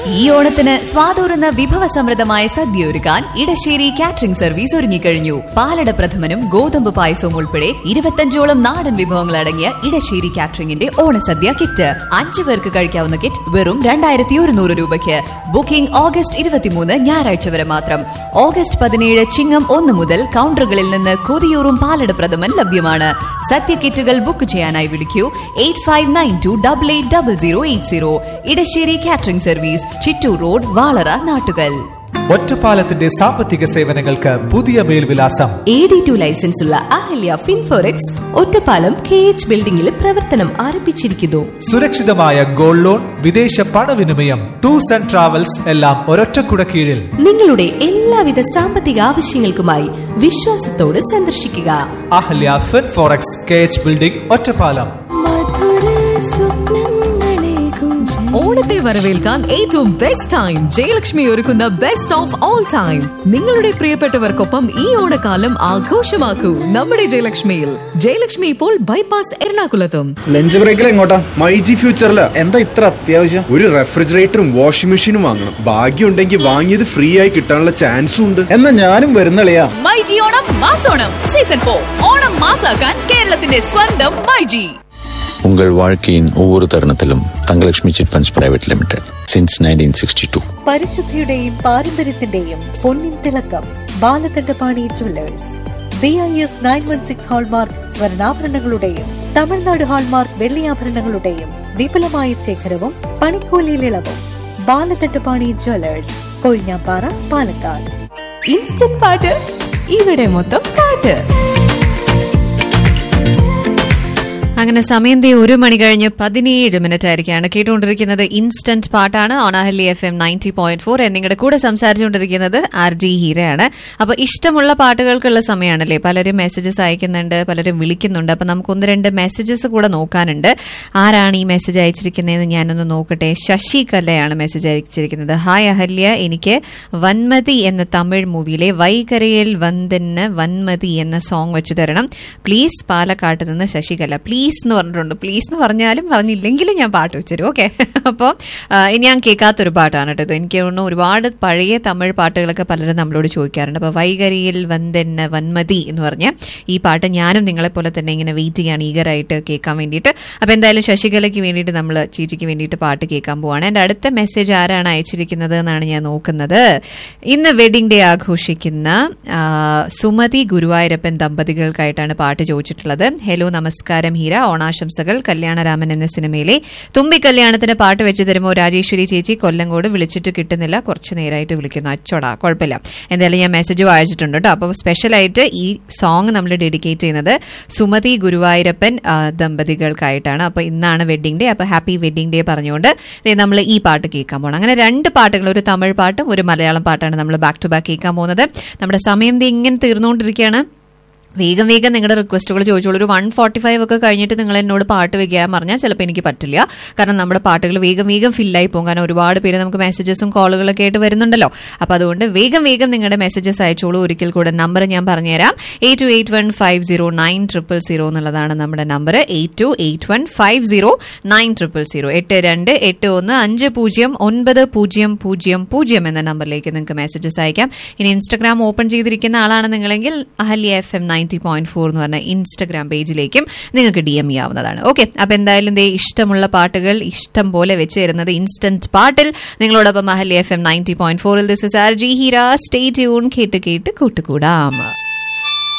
ഈ ഓണത്തിന് സ്വാതൂറുന്ന വിഭവസമൃദ്ധമായ സദ്യ ഒരുക്കാൻ ഇടശ്ശേരി കാറ്ററിംഗ് സർവീസ് ഒരുങ്ങിക്കഴിഞ്ഞു പാലട പ്രഥമനും ഗോതമ്പ് പായസവും ഉൾപ്പെടെ ഇരുപത്തഞ്ചോളം നാടൻ വിഭവങ്ങൾ അടങ്ങിയ ഇടശ്ശേരി കാറ്ററിംഗിന്റെ ഓണസദ്യ കിറ്റ് അഞ്ചു പേർക്ക് കഴിക്കാവുന്ന കിറ്റ് വെറും രണ്ടായിരത്തി ഒരുന്നൂറ് രൂപയ്ക്ക് ബുക്കിംഗ് ഓഗസ്റ്റ് ഇരുപത്തിമൂന്ന് ഞായറാഴ്ച വരെ മാത്രം ഓഗസ്റ്റ് പതിനേഴ് ചിങ്ങം ഒന്ന് മുതൽ കൗണ്ടറുകളിൽ നിന്ന് കൊതിയൂറും പാലട പ്രഥമൻ ലഭ്യമാണ് സദ്യ കിറ്റുകൾ ബുക്ക് ചെയ്യാനായി വിളിക്കൂ eight five nine two double eight double zero eight zero Edassery catering service Chittoor road Valara Nattukal ഒറ്റപ്പാലത്തിന്റെ സാമ്പത്തിക സേവനങ്ങൾക്ക് പുതിയ മേൽവിലാസം എ ഡി ടു ലൈസൻസ് ഉള്ള Ahalya Finforex Ottapalam K H ബിൽഡിംഗിൽ പ്രവർത്തനം ആരംഭിച്ചിരിക്കുന്നു സുരക്ഷിതമായ ഗോൾഡ് ലോൺ വിദേശ പണവിനിമയം ടൂർസ് ആൻഡ് ട്രാവൽസ് എല്ലാം ഒരൊറ്റക്കുട കീഴിൽ നിങ്ങളുടെ എല്ലാവിധ സാമ്പത്തിക ആവശ്യങ്ങൾക്കുമായി വിശ്വാസത്തോട് സന്ദർശിക്കുക Ahalya fin forex K H building Ottapalam ഓണത്തെ വരവേൽക്കാൻ ഏറ്റവും ബെസ്റ്റ് ടൈം ജയലക്ഷ്മി ഒരുക്കുന്ന ബെസ്റ്റ് ഓഫ് ഓൾ ടൈം നിങ്ങളുടെ പ്രിയപ്പെട്ടവർക്കൊപ്പം ഈ ഓണക്കാലം ആഘോഷമാക്കൂ നമ്മുടെ ജയലക്ഷ്മിയിൽ ജയലക്ഷ്മി ഇപ്പോൾ ബൈപ്പാസ് എറണാകുളത്തും ലഞ്ച് ബ്രേക്കിൽ എങ്ങോട്ടാ മൈ ജി ഫ്യൂച്ചറില് എന്താ ഇത്ര അത്യാവശ്യം ഒരു റെഫ്രിജറേറ്ററും വാഷിംഗ് മെഷീനും വാങ്ങണം ഭാഗ്യം ഉണ്ടെങ്കിൽ വാങ്ങിയത് ഫ്രീ ആയി കിട്ടാനുള്ള ചാൻസും ഉണ്ട് എന്നാ ഞാനും വരുന്നളിയാ മൈജി ഓണം മാസോണം സീസൺ ഫോർ ഓണം മാസാക്കാൻ കേരളത്തിന്റെ സ്വന്തം മൈജി உங்கள் வாழ்க்கையின் ஒவ்வொரு தருணத்திலும் Thangalakshmi chit funds private limited since nineteen sixty two പരിശുദ്ധിയുടെയും പാരമ്പര്യത്തിന്റെയും പൊന്നിൻ തിളക്കം Balakandapani jewellers B I S nine one six hallmark സ്വർണ്ണാഭരണങ്ങളുടെയും തമിഴ്നാട് ഹാൾമാർക്ക് വെള്ളിയാഭരണങ്ങളുടെയും വിപുലമായ ശേഖരവും പണിക്കൂലിയിൽ ഇളവും ബാലകണ്ഠപാണി ജുവല്ലേഴ്സ് കൊഴിഞ്ഞാപ്പാറ പാലക്കാട് ഇൻസ്റ്റന്റ് പാട്ട് ഇവിടെ മൊത്തം പാട്ട് അങ്ങനെ സമയം ദേ ഒരു മണി കഴിഞ്ഞ് പതിനേഴ് മിനിറ്റ് ആയിരിക്കാണ് കേട്ടുകൊണ്ടിരിക്കുന്നത് ഇൻസ്റ്റന്റ് പാട്ടാണ് ഓണാഹല്ലി F M ninety point four നിങ്ങളുടെ കൂടെ സംസാരിച്ചുകൊണ്ടിരിക്കുന്നത് ആർ ജി ഹീരയാണ് അപ്പൊ ഇഷ്ടമുള്ള പാട്ടുകൾക്കുള്ള സമയമാണല്ലേ പലരും മെസ്സേജസ് അയക്കുന്നുണ്ട് പലരും വിളിക്കുന്നുണ്ട് അപ്പൊ നമുക്ക് ഒന്ന് രണ്ട് മെസ്സേജസ് കൂടെ നോക്കാനുണ്ട് ആരാണ് ഈ മെസ്സേജ് അയച്ചിരിക്കുന്നതെന്ന് ഞാനൊന്ന് നോക്കട്ടെ ശശി കല്ലയാണ് മെസ്സേജ് അയച്ചിരിക്കുന്നത് ഹായ് അഹല്യ എനിക്ക് വന്മതി എന്ന തമിഴ് മൂവിയിലെ വൈകരയിൽ വന്തെന്ന് വന്മതി എന്ന സോങ് വെച്ച് തരണം പ്ലീസ് പാലക്കാട്ട് നിന്ന് ശശികല പ്ലീസ് എന്ന് പറഞ്ഞിട്ടുണ്ട് പ്ലീസ് എന്ന് പറഞ്ഞാലും പറഞ്ഞില്ലെങ്കിലും ഞാൻ പാട്ട് വെച്ചുതരും ഓക്കെ അപ്പോൾ ഇനി ഞാൻ കേൾക്കാത്തൊരു പാട്ടാണ് കേട്ടോ ഇത് എനിക്ക് തോന്നുന്നു ഒരുപാട് പഴയ തമിഴ് പാട്ടുകളൊക്കെ പലരും നമ്മളോട് ചോദിക്കാറുണ്ട് അപ്പോൾ വൈകരിയിൽ വന്തെന്ന വന്മതി എന്ന് പറഞ്ഞ ഈ പാട്ട് ഞാനും നിങ്ങളെ പോലെ തന്നെ ഇങ്ങനെ വെയിറ്റ് ചെയ്യാണ് ഈഗറായിട്ട് കേൾക്കാൻ വേണ്ടിയിട്ട് അപ്പോൾ എന്തായാലും ശശികലയ്ക്ക് വേണ്ടിയിട്ട് നമ്മൾ ചേച്ചിക്ക് വേണ്ടിയിട്ട് പാട്ട് കേൾക്കാൻ പോവാണ് എൻ്റെ അടുത്ത മെസ്സേജ് ആരാണ് അയച്ചിരിക്കുന്നത് എന്നാണ് ഞാൻ നോക്കുന്നത് ഇന്ന് വെഡിങ് ഡേ ആഘോഷിക്കുന്ന ആ, സുമതി ഗുരുവായൂരപ്പൻ ദമ്പതികൾക്കായിട്ടാണ് പാട്ട് ചോദിച്ചിട്ടുള്ളത് ഹലോ നമസ്കാരം ഹീര ഓണാശംസകൾ കല്യാണരാമൻ എന്ന സിനിമയിലെ തുമ്പി കല്യാണത്തിന് പാട്ട് വെച്ച് തരുമ്പോൾ രാജേശ്വരി ചേച്ചി കൊല്ലങ്കോട് വിളിച്ചിട്ട് കിട്ടുന്നില്ല കുറച്ച് നേരമായിട്ട് വിളിക്കുന്നു അച്ചോടാ കുഴപ്പമില്ല എന്തായാലും ഞാൻ മെസ്സേജ് വായിച്ചിട്ടുണ്ട് കേട്ടോ അപ്പോൾ സ്പെഷ്യലായിട്ട് ഈ സോങ് നമ്മൾ ഡെഡിക്കേറ്റ് ചെയ്യുന്നത് സുമതി ഗുരുവായൂരപ്പൻ ആ, ദമ്പതികൾക്കായിട്ടാണ് അപ്പോൾ ഇന്നാണ് വെഡിങ് ഡേ അപ്പോൾ ഹാപ്പി വെഡിങ് ഡേ പറഞ്ഞുകൊണ്ട് നമ്മൾ ഈ പാട്ട് കേൾക്കാൻ പോകണം അങ്ങനെ രണ്ട് പാട്ടുകൾ ഒരു തമിഴ് പാട്ടും ഒരു മലയാളം പാട്ടാണ് നമ്മൾ ബാക്ക് ടു ബാക്ക് കേൾക്കാൻ പോകുന്നത് നമ്മുടെ സമയം ദേ ഇങ്ങനെ തീർന്നുകൊണ്ടിരിക്കുകയാണ് വേഗം വേഗം നിങ്ങളുടെ റിക്വസ്റ്റുകൾ ചോദിച്ചോളൂ ഒരു വൺ ഫോർട്ടി ഫൈവ് ഒക്കെ കഴിഞ്ഞിട്ട് നിങ്ങൾ എന്നോട് പാട്ട് വെക്കാൻ പറഞ്ഞാൽ ചിലപ്പോൾ എനിക്ക് പറ്റില്ല കാരണം നമ്മുടെ പാട്ടുകൾ വേഗം വേഗം ഫില്ലായി പോകും കാരണം ഒരുപാട് പേര് നമുക്ക് മെസ്സേജസും കോളുകളൊക്കെ ആയിട്ട് വരുന്നുണ്ടല്ലോ അപ്പോൾ അതുകൊണ്ട് വേഗം വേഗം നിങ്ങളുടെ മെസ്സേജസ് അയച്ചോളൂ ഒരിക്കൽ കൂടെ നമ്പർ ഞാൻ പറഞ്ഞുതരാം eight two eight one five zero nine triple zero എന്നുള്ളതാണ് നമ്മുടെ number eight two eight one five zero nine triple zero എട്ട് രണ്ട് എട്ട് ഒന്ന് അഞ്ച് പൂജ്യം ഒൻപത് പൂജ്യം പൂജ്യം പൂജ്യം എന്ന നമ്പറിലേക്ക് നിങ്ങൾക്ക് മെസ്സേജസ് അയക്കാം ഇനി ഇൻസ്റ്റഗ്രാം ഓപ്പൺ ചെയ്തിരിക്കുന്ന ആളാണ് നിങ്ങളെങ്കിൽ Ahalya F M ninety point four എന്ന് പറഞ്ഞ ഇൻസ്റ്റഗ്രാം പേജിലേക്കും നിങ്ങൾക്ക് ഡി എം ചെയ്യാവുന്നതാണ് ഓക്കെ അപ്പൊ എന്തായാലും ദേ ഇഷ്ടമുള്ള പാട്ടുകൾ ഇഷ്ടം പോലെ വെച്ച് തരുന്നത് ഇൻസ്റ്റന്റ് പാട്ടിൽ നിങ്ങളോടൊപ്പം Ahalya F M ninety point ഫോറിൽ this is R G Heera stay tune കേട്ട് കേട്ട് കൂട്ടുകൂടാം